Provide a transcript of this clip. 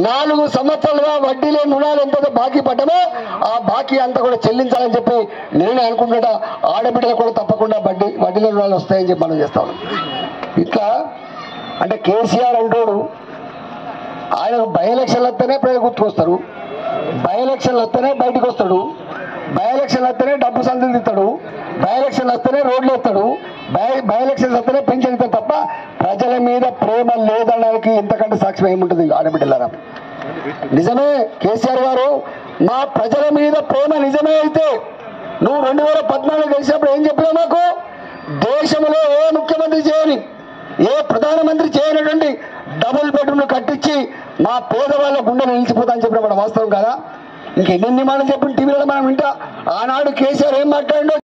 నాలుగు సంవత్సరాలుగా వడ్డీ లేని రుణాలు ఎంతైతే బాకీ పడ్డామో ఆ బాకీ అంతా కూడా చెల్లించాలని చెప్పి నేను అనుకుంటున్నా ఆడబిడ్డలు కూడా తప్పకుండా వడ్డీ వడ్డీ లేని రుణాలు వస్తాయని చెప్పి మనం చేస్తాం ఇట్లా అంటే కేసీఆర్ అంటోడు ఆయన బై ఎలక్షన్లు వస్తేనే ప్రజలు గుర్తుకొస్తారు బై ఎలక్షన్లు వస్తేనే బయటకు వస్తాడు బై ఎలక్షన్లు వస్తేనే డబ్బు సందులు తీస్తాడు బై ఎలక్షన్లు వస్తేనే రోడ్లు వేస్తాడు బై బై ఎలక్షన్స్ వస్తేనే పెన్షన్ ఇస్తాడు తప్ప ప్రజల మీద ప్రేమ లేదనడానికి ఇంతకంటే సాక్ష్యం ఏముంటుంది ఆడబిడ్డలారా నిజమే కేసీఆర్ గారు మా ప్రజల మీద ప్రేమ నిజమే అయితే నువ్వు రెండు వేల పద్నాలుగు గెలిచినప్పుడు ఏం చెప్పినావు నాకు దేశంలో ఏ ముఖ్యమంత్రి చేయని ఏ ప్రధానమంత్రి చేయనటువంటి డబుల్ బెడ్రూమ్ కట్టించి మా పేదవాళ్ళ గుండె నిలిచిపోతా అని చెప్పిన వాస్తవం కదా ఇంకెన్ని మాటలు చెప్పిన టీవీలో మనం వింటా ఆనాడు కేసీఆర్ ఏం మాట్లాడినో